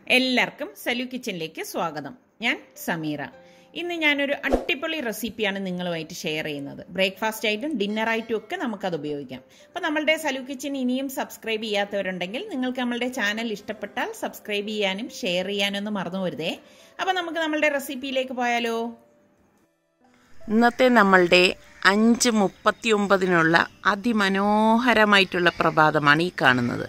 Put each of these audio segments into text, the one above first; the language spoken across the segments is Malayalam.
എല്ലാവർക്കും സലു കിച്ചണിലേക്ക് സ്വാഗതം ഞാൻ സമീറ ഇന്ന് ഞാനൊരു അടിപൊളി റെസിപ്പിയാണ് നിങ്ങളുമായിട്ട് ഷെയർ ചെയ്യുന്നത് ബ്രേക്ക്ഫാസ്റ്റ് ആയിട്ടും ഡിന്നറായിട്ടും ഒക്കെ നമുക്കത് ഉപയോഗിക്കാം അപ്പോൾ നമ്മളുടെ സലു കിച്ചൺ ഇനിയും സബ്സ്ക്രൈബ് ചെയ്യാത്തവരുണ്ടെങ്കിൽ നിങ്ങൾക്ക് നമ്മളുടെ ചാനൽ ഇഷ്ടപ്പെട്ടാൽ സബ്സ്ക്രൈബ് ചെയ്യാനും ഷെയർ ചെയ്യാനും ഒന്നും മറന്നു വരുതേ അപ്പോൾ നമുക്ക് നമ്മളുടെ റെസിപ്പിയിലേക്ക് പോയാലോ ഇന്നത്തെ നമ്മളുടെ അഞ്ച് മുപ്പത്തി ഒമ്പതിനുള്ള അതിമനോഹരമായിട്ടുള്ള പ്രഭാതമാണ് ഈ കാണുന്നത്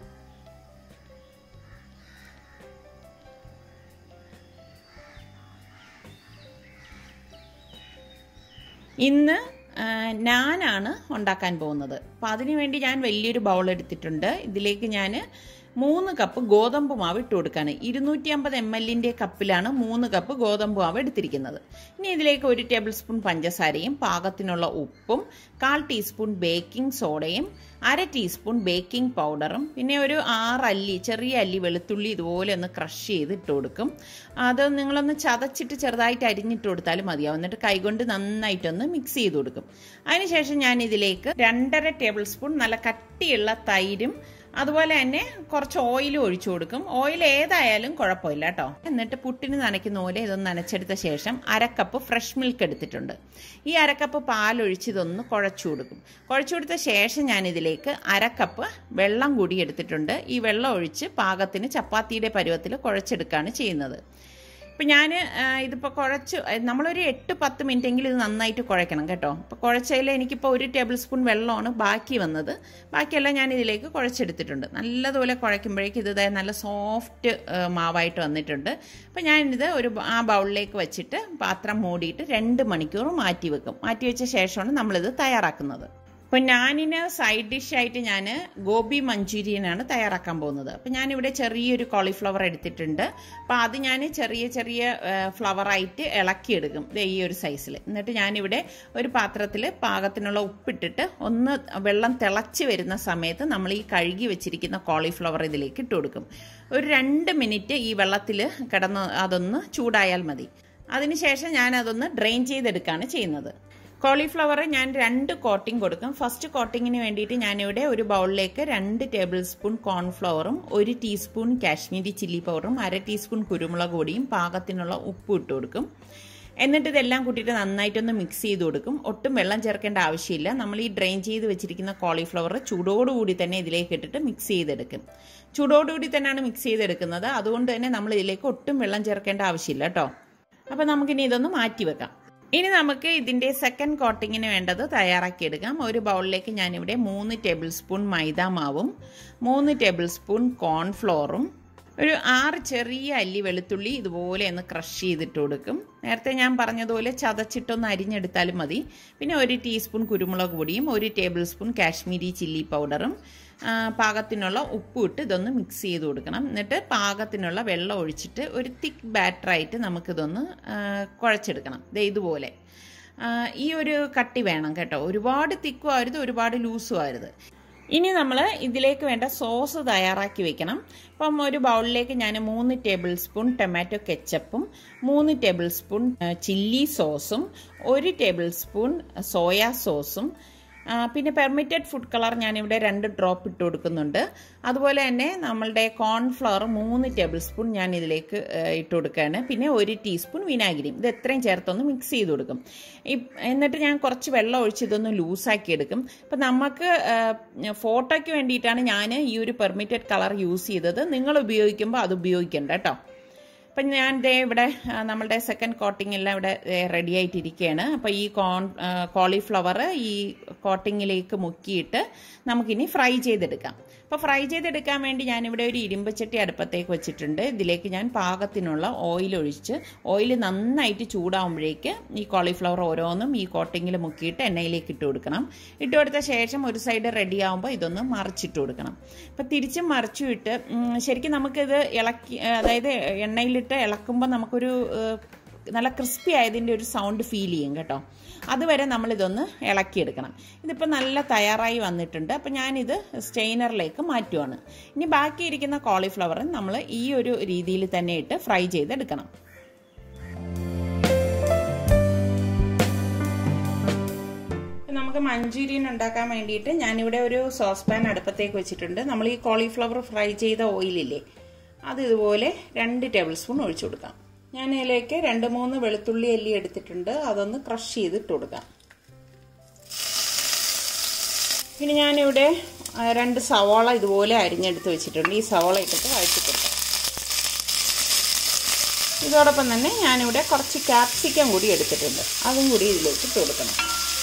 ഇന്ന് ആ, നാനാണ് ഉണ്ടാക്കാൻ പോകുന്നത് അപ്പം അതിനു വേണ്ടി ഞാൻ വലിയൊരു ബൗൾ എടുത്തിട്ടുണ്ട് ഇതിലേക്ക് ഞാൻ മൂന്ന് കപ്പ് ഗോതമ്പ് മാവ് ഇട്ട് കൊടുക്കുകയാണ് ഇരുന്നൂറ്റി അമ്പത് എം എല്ലിൻ്റെ കപ്പിലാണ് മൂന്ന് കപ്പ് ഗോതമ്പ് മാവ് എടുത്തിരിക്കുന്നത് ഇനി ഇതിലേക്ക് ഒരു ടേബിൾ സ്പൂൺ പഞ്ചസാരയും പാകത്തിനുള്ള ഉപ്പും കാൽ ടീസ്പൂൺ ബേക്കിംഗ് സോഡയും അര ടീസ്പൂൺ ബേക്കിംഗ് പൗഡറും പിന്നെ ഒരു ആറ് അല്ലി ചെറിയ അല്ലി വെളുത്തുള്ളി ഇതുപോലെ ഒന്ന് ക്രഷ് ചെയ്ത് ഇട്ട് കൊടുക്കും അത് നിങ്ങളൊന്ന് ചതച്ചിട്ട് ചെറുതായിട്ട് അരിഞ്ഞിട്ട് കൊടുത്താലും മതിയാവും എന്നിട്ട് കൈകൊണ്ട് നന്നായിട്ടൊന്ന് മിക്സ് ചെയ്ത് കൊടുക്കും അതിനുശേഷം ഞാൻ ഇതിലേക്ക് രണ്ടര ടേബിൾ സ്പൂൺ നല്ല കട്ടിയുള്ള തൈരും അതുപോലെ തന്നെ കുറച്ച് ഓയിലും ഒഴിച്ചു കൊടുക്കും ഓയിൽ ഏതായാലും കുഴപ്പമില്ല കേട്ടോ എന്നിട്ട് പുട്ടിന് നനയ്ക്കുന്ന പോലെ ഇതൊന്ന് നനച്ചെടുത്ത ശേഷം അരക്കപ്പ് ഫ്രഷ് മിൽക്ക് എടുത്തിട്ടുണ്ട് ഈ അരക്കപ്പ് പാലൊഴിച്ച് ഇതൊന്ന് കുഴച്ചു കൊടുക്കും കുഴച്ചു കൊടുത്ത ശേഷം ഞാൻ ഇതിലേക്ക് അരക്കപ്പ് വെള്ളം കൂടി എടുത്തിട്ടുണ്ട് ഈ വെള്ളം ഒഴിച്ച് പാകത്തിന് ചപ്പാത്തിയുടെ പരുവത്തിൽ കുഴച്ചെടുക്കുകയാണ് ചെയ്യുന്നത് ഇപ്പം ഞാൻ ഇതിപ്പോൾ കുഴച്ച് നമ്മളൊരു എട്ട് പത്ത് മിനിറ്റെങ്കിലും ഇത് നന്നായിട്ട് കുഴയ്ക്കണം കേട്ടോ അപ്പോൾ കുഴച്ചതിൽ എനിക്കിപ്പോൾ ഒരു ടേബിൾ സ്പൂൺ വെള്ളമാണ് ബാക്കി വന്നത് ബാക്കിയെല്ലാം ഞാൻ ഇതിലേക്ക് കുഴച്ചെടുത്തിട്ടുണ്ട് നല്ലതുപോലെ കുഴയ്ക്കുമ്പോഴേക്കും ഇത് ദേ നല്ല സോഫ്റ്റ് മാവായിട്ട് വന്നിട്ടുണ്ട് അപ്പോൾ ഞാനിത് ഒരു ബ- ആ ബൗളിലേക്ക് വെച്ചിട്ട് പാത്രം മൂടിയിട്ട് രണ്ട് മണിക്കൂർ മാറ്റി വെക്കും മാറ്റി വെച്ച ശേഷമാണ് നമ്മളിത് തയ്യാറാക്കുന്നത് അപ്പോൾ ഞാനിന് സൈഡ് ഡിഷായിട്ട് ഞാൻ ഗോബി മഞ്ചൂരിയനാണ് തയ്യാറാക്കാൻ പോകുന്നത് അപ്പോൾ ഞാനിവിടെ ചെറിയൊരു കോളിഫ്ലവർ എടുത്തിട്ടുണ്ട് അപ്പോൾ അത് ഞാൻ ചെറിയ ചെറിയ ഫ്ലവറായിട്ട് ഇളക്കിയെടുക്കും ദേ ഈ ഒരു സൈസിൽ എന്നിട്ട് ഞാനിവിടെ ഒരു പാത്രത്തിൽ പാകത്തിനുള്ള ഉപ്പിട്ടിട്ട് ഒന്ന് വെള്ളം തിളച്ച് വരുന്ന സമയത്ത് നമ്മൾ ഈ കഴുകി വെച്ചിരിക്കുന്ന കോളിഫ്ലവർ ഇതിലേക്ക് ഇട്ട് കൊടുക്കും ഒരു രണ്ട് മിനിറ്റ് ഈ വെള്ളത്തിൽ കിടന്ന് അതൊന്ന് ചൂടായാൽ മതി അതിനുശേഷം ഞാൻ അതൊന്ന് ഡ്രെയിൻ ചെയ്തെടുക്കുകയാണ് ചെയ്യുന്നത് കോളിഫ്ലവർ ഞാൻ രണ്ട് കോട്ടിംഗ് കൊടുക്കും ഫസ്റ്റ് കോട്ടിങ്ങിന് വേണ്ടിയിട്ട് ഞാനിവിടെ ഒരു ബൗളിലേക്ക് രണ്ട് ടേബിൾ സ്പൂൺ കോൺഫ്ലവറും ഒരു ടീസ്പൂൺ കാശ്മീരി ചില്ലി പൗഡറും അര ടീസ്പൂൺ കുരുമുളക് പൊടിയും പാകത്തിനുള്ള ഉപ്പും ഇട്ട് കൊടുക്കും എന്നിട്ട് ഇതെല്ലാം കൂട്ടിയിട്ട് നന്നായിട്ടൊന്ന് മിക്സ് ചെയ്ത് കൊടുക്കും ഒട്ടും വെള്ളം ചേർക്കേണ്ട ആവശ്യമില്ല നമ്മൾ ഈ ഡ്രെയിൻ ചെയ്ത് വെച്ചിരിക്കുന്ന കോളിഫ്ലവർ ചൂടോടുകൂടി തന്നെ ഇതിലേക്ക് ഇട്ടിട്ട് മിക്സ് ചെയ്തെടുക്കും ചൂടോടുകൂടി തന്നെയാണ് മിക്സ് ചെയ്തെടുക്കുന്നത് അതുകൊണ്ട് തന്നെ നമ്മൾ ഇതിലേക്ക് ഒട്ടും വെള്ളം ചേർക്കേണ്ട ആവശ്യമില്ല കേട്ടോ അപ്പോൾ നമുക്കിനി ഇതൊന്ന് മാറ്റി വെക്കാം ഇനി നമുക്ക് ഇതിൻ്റെ സെക്കൻഡ് കോട്ടിങ്ങിന് വേണ്ടത് തയ്യാറാക്കിയെടുക്കാം ഒരു ബൗളിലേക്ക് ഞാനിവിടെ മൂന്ന് ടേബിൾ സ്പൂൺ മൈദ മാവും മൂന്ന് ടേബിൾ സ്പൂൺ കോൺഫ്ലോറും ഒരു ആറ് ചെറിയ അല്ലി വെളുത്തുള്ളി ഇതുപോലെ ഒന്ന് ക്രഷ് ചെയ്തിട്ട് കൊടുക്കും നേരത്തെ ഞാൻ പറഞ്ഞതുപോലെ ചതച്ചിട്ടൊന്ന് അരിഞ്ഞെടുത്താലും മതി പിന്നെ ഒരു ടീസ്പൂൺ കുരുമുളക് പൊടിയും ഒരു ടേബിൾ സ്പൂൺ കാശ്മീരി ചില്ലി പൗഡറും ആ, പാകത്തിനുള്ള ഉപ്പും ഇട്ട് ഇതൊന്ന് മിക്സ് ചെയ്ത് കൊടുക്കണം എന്നിട്ട് പാകത്തിനുള്ള വെള്ളം ഒഴിച്ചിട്ട് ഒരു തിക്ക് ബാറ്ററായിട്ട് നമുക്കിതൊന്ന് ആ, കുഴച്ചെടുക്കണം ദേ ഇതുപോലെ ആ, ഈ ഒരു കട്ടി വേണം കേട്ടോ ഒരുപാട് തിക്കും ആവരുത് ഒരുപാട് ലൂസും ആവരുത് ഇനി നമ്മൾ ഇതിലേക്ക് വേണ്ട സോസ് തയ്യാറാക്കി വെക്കണം അപ്പം ഒരു ബൗളിലേക്ക് ഞാൻ മൂന്ന് ടേബിൾ സ്പൂൺ ടൊമാറ്റോ കെച്ചപ്പും മൂന്ന് ടേബിൾ സ്പൂൺ ചില്ലി സോസും ഒരു ടേബിൾ സ്പൂൺ സോയാ സോസും ആ, പിന്നെ പെർമിറ്റഡ് ഫുഡ് കളർ ഞാനിവിടെ രണ്ട് ഡ്രോപ്പ് ഇട്ട് കൊടുക്കുന്നുണ്ട് അതുപോലെ തന്നെ നമ്മളുടെ കോൺഫ്ലവർ മൂന്ന് ടേബിൾ സ്പൂൺ ഞാൻ ഇതിലേക്ക് ആ, ഇട്ട് കൊടുക്കുകയാണ് പിന്നെ ഒരു ടീസ്പൂൺ വിനാഗിരിയും ഇത് എത്രയും ചേർത്തൊന്ന് മിക്സ് ചെയ്ത് കൊടുക്കും ഈ- എന്നിട്ട് ഞാൻ കുറച്ച് വെള്ളം ഒഴിച്ച് ഇതൊന്ന് ലൂസാക്കി എടുക്കും അപ്പം നമുക്ക് ആ, ഫോട്ടോയ്ക്ക് വേണ്ടിയിട്ടാണ് ഞാൻ ഈ ഒരു പെർമിറ്റഡ് കളർ യൂസ് ചെയ്തത് നിങ്ങൾ ഉപയോഗിക്കുമ്പോൾ അത് ഉപയോഗിക്കണ്ട കേട്ടോ അപ്പം ഞാൻ ദേ ഇവിടെ ആ, നമ്മളുടെ സെക്കൻഡ് കോട്ടിംഗ് എല്ലാം ഇവിടെ റെഡി ആയിട്ടിരിക്കുകയാണ് അപ്പോൾ ഈ കോൺ കോളിഫ്ലവർ ഈ കോട്ടിങ്ങിലേക്ക് മുക്കിയിട്ട് നമുക്കിനി ഫ്രൈ ചെയ്തെടുക്കാം അപ്പോൾ ഫ്രൈ ചെയ്തെടുക്കാൻ വേണ്ടി ഞാനിവിടെ ഒരു ഇരുമ്പച്ചട്ടി അടുപ്പത്തേക്ക് വെച്ചിട്ടുണ്ട് ഇതിലേക്ക് ഞാൻ പാകത്തിനുള്ള ഓയിൽ ഒഴിച്ച് ഓയിൽ നന്നായിട്ട് ചൂടാവുമ്പോഴേക്ക് ഈ കോളിഫ്ലവർ ഓരോന്നും ഈ കോട്ടിങ്ങിൽ മുക്കിയിട്ട് എണ്ണയിലേക്ക് ഇട്ട് കൊടുക്കണം ഇട്ട് കൊടുത്ത ശേഷം ഒരു സൈഡ് റെഡി ആകുമ്പോൾ ഇതൊന്ന് മറിച്ചിട്ട് കൊടുക്കണം അപ്പോൾ തിരിച്ചും മറിച്ചും ഇട്ട് ഉം, ശരിക്കും നമുക്കിത് ഇളക്കി അതായത് എണ്ണയിലിട്ട് ഇളക്കുമ്പോൾ നമുക്കൊരു ഏഹ്, നല്ല ക്രിസ്പി ആയതിൻ്റെ ഒരു സൗണ്ട് ഫീൽ ചെയ്യും കേട്ടോ അതുവരെ നമ്മളിതൊന്ന് ഇളക്കിയെടുക്കണം ഇതിപ്പോൾ നല്ല തയ്യാറായി വന്നിട്ടുണ്ട് അപ്പോൾ ഞാനിത് സ്റ്റെയിനറിലേക്ക് മാറ്റുവാണ് ഇനി ബാക്കിയിരിക്കുന്ന കോളിഫ്ലവർ നമ്മൾ ഈ ഒരു രീതിയിൽ തന്നെ ഇട്ട് ഫ്രൈ ചെയ്തെടുക്കണം നമുക്ക് മഞ്ചൂരിയൻ ഉണ്ടാക്കാൻ വേണ്ടിയിട്ട് ഞാനിവിടെ ഒരു സോസ് പാൻ അടുപ്പത്തേക്ക് വെച്ചിട്ടുണ്ട് നമ്മൾ ഈ കോളിഫ്ലവർ ഫ്രൈ ചെയ്ത ഓയിലില്ലേ അത് ഇതുപോലെ രണ്ട് ടേബിൾ സ്പൂൺ ഒഴിച്ചു കൊടുക്കാം ഞാൻ ഇതിലേക്ക് രണ്ട് മൂന്ന് വെളുത്തുള്ളി അല്ലി എടുത്തിട്ടുണ്ട് അതൊന്ന് ക്രഷ് ചെയ്തിട്ട് കൊടുക്കാം പിന്നെ ഞാനിവിടെ രണ്ട് സവാള ഇതുപോലെ അരിഞ്ഞെടുത്ത് വെച്ചിട്ടുണ്ട് ഈ സവാള ഇട്ടിട്ട് വഴറ്റി കൊടുക്കാം ഇതോടൊപ്പം തന്നെ ഞാനിവിടെ കുറച്ച് ക്യാപ്സിക്കം കൂടി എടുത്തിട്ടുണ്ട് അതും കൂടി ഇതിലേക്ക് ഇട്ട് കൊടുക്കണം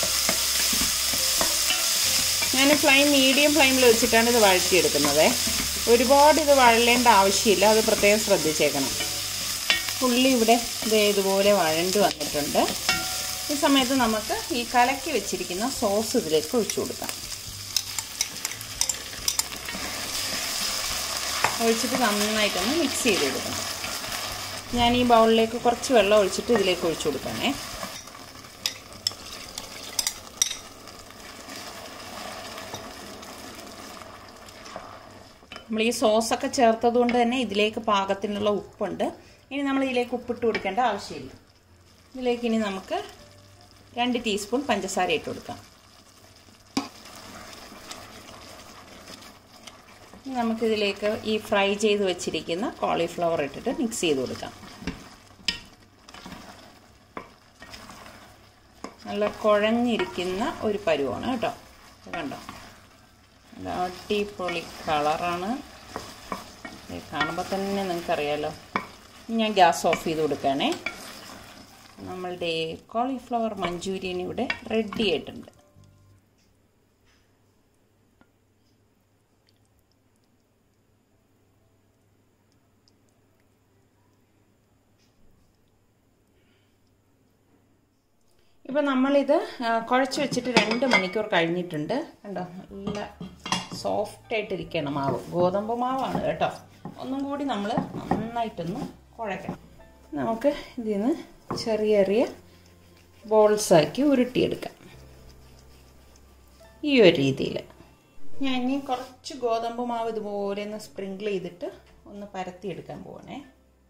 ഞാൻ ഫ്ലെയിം മീഡിയം ഫ്ലെയിമിൽ വെച്ചിട്ടാണ് ഇത് വഴറ്റിയെടുക്കുന്നത് ഒരുപാട് ഇത് വഴലേണ്ട ആവശ്യമില്ല അത് പ്രത്യേകം ശ്രദ്ധിച്ചേക്കണം ഉള്ളി ഇവിടെ ഇത് ഇതുപോലെ വഴണ്ട് വന്നിട്ടുണ്ട് ഈ സമയത്ത് നമുക്ക് ഈ കലക്കി വെച്ചിരിക്കുന്ന സോസ് ഇതിലേക്ക് ഒഴിച്ചു കൊടുക്കാം ഒഴിച്ചിട്ട് നന്നായിട്ടൊന്ന് മിക്സ് ചെയ്ത് കൊടുക്കണം ഞാൻ ഈ ബൗളിലേക്ക് കുറച്ച് വെള്ളം ഒഴിച്ചിട്ട് ഇതിലേക്ക് ഒഴിച്ചു കൊടുക്കണേ നമ്മൾ ഈ സോസൊക്കെ ചേർത്തത് കൊണ്ട് തന്നെ ഇതിലേക്ക് പാകത്തിനുള്ള ഉപ്പുണ്ട് ഇനി നമ്മൾ ഇതിലേക്ക് ഉപ്പിട്ട് കൊടുക്കേണ്ട ആവശ്യമില്ല ഇതിലേക്ക് ഇനി നമുക്ക് രണ്ട് ടീസ്പൂൺ പഞ്ചസാര ഇട്ട് കൊടുക്കാം നമുക്കിതിലേക്ക് ഈ ഫ്രൈ ചെയ്ത് വെച്ചിരിക്കുന്ന കോളിഫ്ലവർ ഇട്ടിട്ട് മിക്സ് ചെയ്ത് കൊടുക്കാം നല്ല കുഴഞ്ഞിരിക്കുന്ന ഒരു പരുവാണ് കേട്ടോ കണ്ടോ നല്ല അടിപൊളി കളറാണ് കാണുമ്പോൾ തന്നെ നിങ്ങൾക്കറിയാലോ ഞാൻ ഗ്യാസ് ഓഫ് ചെയ്ത് കൊടുക്കുകയാണേ നമ്മളുടെ കോളിഫ്ലവർ മഞ്ചൂരിയൻ ഇവിടെ റെഡി ആയിട്ടുണ്ട് ഇപ്പം നമ്മളിത് കുഴച്ച് വെച്ചിട്ട് രണ്ട് മണിക്കൂർ കഴിഞ്ഞിട്ടുണ്ട് കണ്ടോ നല്ല സോഫ്റ്റ് ആയിട്ടിരിക്കണം മാവ് ഗോതമ്പ് മാവാണ് കേട്ടോ ഒന്നും കൂടി നമ്മൾ നന്നായിട്ടൊന്ന് കുഴക്കണം നമുക്ക് ഇതിൽ നിന്ന് ചെറിയ ചെറിയ ബോൾസാക്കി ഉരുട്ടിയെടുക്കാം ഈ ഒരു രീതിയിൽ ഞാൻ ഇനി കുറച്ച് ഗോതമ്പ് മാവ് ഇതുപോലെ ഒന്ന് സ്പ്രിങ്കിൾ ചെയ്തിട്ട് ഒന്ന് പരത്തിയെടുക്കാൻ പോകണേ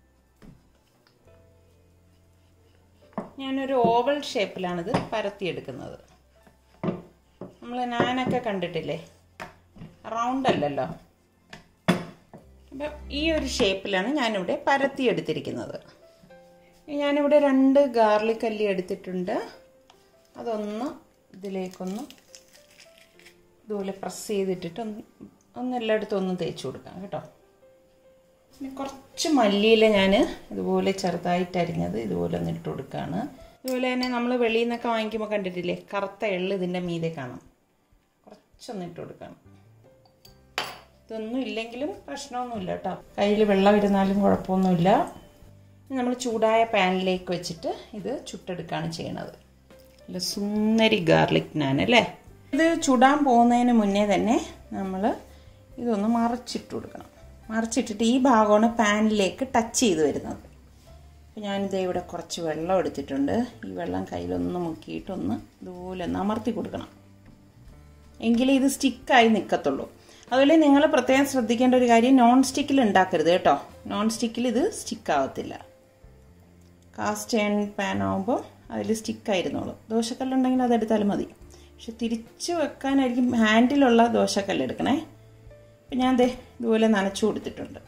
ഞാനൊരു ഓവൽ ഷേപ്പിലാണിത് പരത്തിയെടുക്കുന്നത് നമ്മൾ നാനൊക്കെ കണ്ടിട്ടില്ലേ റൗണ്ട് അല്ലല്ലോ അപ്പം ഈ ഒരു ഷേപ്പിലാണ് ഞാനിവിടെ പരത്തിയെടുത്തിരിക്കുന്നത് ഞാനിവിടെ രണ്ട് ഗാർലിക് അല്ലി എടുത്തിട്ടുണ്ട് അതൊന്ന് ഇതിലേക്കൊന്ന് ഇതുപോലെ പ്രസ് ചെയ്തിട്ടിട്ട് ഒന്ന് ഒന്ന് എല്ലായിടത്തും ഒന്ന് തേച്ച് കൊടുക്കാം കേട്ടോ പിന്നെ കുറച്ച് മല്ലിയില ഞാൻ ഇതുപോലെ ചെറുതായിട്ട് അരിഞ്ഞത് ഇതുപോലെ ഒന്ന് ഇട്ട് കൊടുക്കുകയാണ് ഇതുപോലെ തന്നെ നമ്മൾ വെളിയിൽ നിന്നൊക്കെ വാങ്ങിക്കുമ്പോൾ കണ്ടിട്ടില്ലേ കറുത്ത എള്ള് ഇതിൻ്റെ മീതെ കാണാം കുറച്ചൊന്ന് ഇട്ട് കൊടുക്കണം ഇതൊന്നും ഇല്ലെങ്കിലും പ്രശ്നമൊന്നുമില്ല കേട്ടോ കയ്യിൽ വെള്ളം ഇരുന്നാലും കുഴപ്പമൊന്നുമില്ല നമ്മൾ ചൂടായ പാനിലേക്ക് വെച്ചിട്ട് ഇത് ചുട്ടെടുക്കുകയാണ് ചെയ്യണത് നല്ല സുന്ദരി ഗാർലിക് നാൻ അല്ലേ ഇത് ചുടാൻ പോകുന്നതിന് മുന്നേ തന്നെ നമ്മൾ ഇതൊന്ന് മറിച്ചിട്ട് കൊടുക്കണം മറിച്ചിട്ടിട്ട് ഈ ഭാഗമാണ് പാനിലേക്ക് ടച്ച് ചെയ്ത് വരുന്നത് അപ്പോൾ ഞാനിത് ഇവിടെ കുറച്ച് വെള്ളം എടുത്തിട്ടുണ്ട് ഈ വെള്ളം കയ്യിലൊന്ന് മുക്കിയിട്ടൊന്ന് ഇതുപോലെ ഒന്ന് അമർത്തി കൊടുക്കണം എങ്കിലേ ഇത് സ്റ്റിക്കായി നിൽക്കത്തുള്ളൂ അതുപോലെ നിങ്ങൾ പ്രത്യേകം ശ്രദ്ധിക്കേണ്ട ഒരു കാര്യം നോൺ സ്റ്റിക്കിൽ ഉണ്ടാക്കരുത് കേട്ടോ നോൺ സ്റ്റിക്കിൽ ഇത് സ്റ്റിക്കാവത്തില്ല കാസ്റ്റ് ഏൺ പാൻ ആകുമ്പോൾ അതിൽ സ്റ്റിക്കായിരുന്നോളൂ ദോശക്കല്ലുണ്ടെങ്കിൽ അതെടുത്താലും മതി പക്ഷെ തിരിച്ച് വെക്കാനായിരിക്കും ഹാൻഡിലുള്ള ദോശക്കല്ല് എടുക്കണേ അപ്പം ഞാൻ ദേ ഇതുപോലെ നനച്ചു കൊടുത്തിട്ടുണ്ട്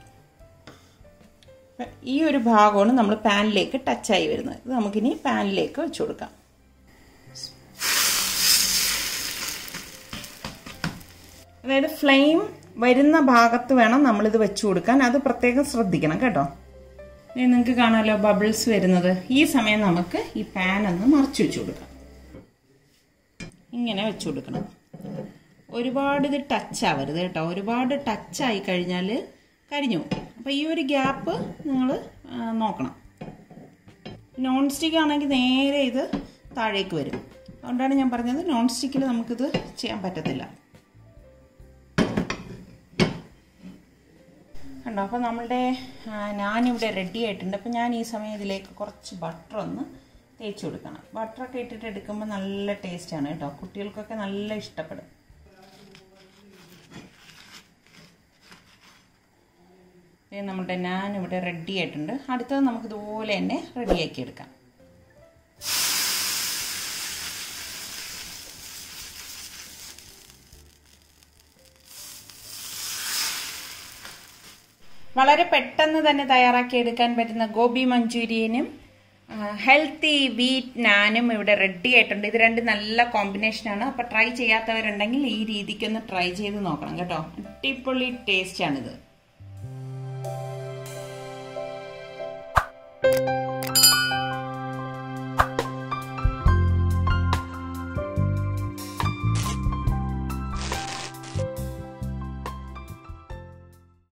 ഈ ഒരു ഭാഗമാണ് നമ്മൾ പാനിലേക്ക് ടച്ചായി വരുന്നത് ഇത് നമുക്കിനി പാനിലേക്ക് വെച്ച് കൊടുക്കാം അതായത് ഫ്ലെയിം വരുന്ന ഭാഗത്ത് വേണം നമ്മളിത് വെച്ചു കൊടുക്കാൻ അത് പ്രത്യേകം ശ്രദ്ധിക്കണം കേട്ടോ ഇനി നിങ്ങൾക്ക് കാണാമല്ലോ ബബിൾസ് വരുന്നത് ഈ സമയം നമുക്ക് ഈ പാൻ ഒന്ന് മറച്ചു വെച്ചു കൊടുക്കാം ഇങ്ങനെ വെച്ചു കൊടുക്കണം ഒരുപാട് ഇത് ടച്ച് ആവരുത് കേട്ടോ ഒരുപാട് ടച്ച് ആയി കഴിഞ്ഞാൽ കരിഞ്ഞു അപ്പോൾ ഈ ഒരു ഗ്യാപ്പ് നിങ്ങൾ നോക്കണം നോൺ സ്റ്റിക്ക് ആണെങ്കിൽ നേരെ ഇത് താഴേക്ക് വരും അതുകൊണ്ടാണ് ഞാൻ പറഞ്ഞത് നോൺ സ്റ്റിക്കിൽ നമുക്കിത് ചെയ്യാൻ പറ്റത്തില്ല കണ്ടോ അപ്പോൾ നമ്മളുടെ ഞാനിവിടെ റെഡി ആയിട്ടുണ്ട് അപ്പോൾ ഞാൻ ഈ സമയം ഇതിലേക്ക് കുറച്ച് ബട്ടർ ഒന്ന് തേച്ച് കൊടുക്കണം ബട്ടറൊക്കെ ഇട്ടിട്ട് എടുക്കുമ്പോൾ നല്ല ടേസ്റ്റാണ് കേട്ടോ കുട്ടികൾക്കൊക്കെ നല്ല ഇഷ്ടപ്പെടും നമ്മുടെ നാൻ ഇവിടെ റെഡി ആയിട്ടുണ്ട് അടുത്തത് നമുക്ക് ഇതുപോലെ തന്നെ റെഡിയാക്കി എടുക്കാം വളരെ പെട്ടെന്ന് തന്നെ തയ്യാറാക്കി എടുക്കാൻ പറ്റുന്ന ഗോബി മഞ്ചൂരിയനും ഹെൽത്തി വീറ്റ് നാനും ഇവിടെ റെഡി ആയിട്ടുണ്ട് ഇത് രണ്ട് നല്ല കോമ്പിനേഷനാണ് അപ്പോൾ ട്രൈ ചെയ്യാത്തവരുണ്ടെങ്കിൽ ഈ രീതിക്കൊന്ന് ട്രൈ ചെയ്ത് നോക്കണം കേട്ടോ അടിപൊളി ടേസ്റ്റാണിത്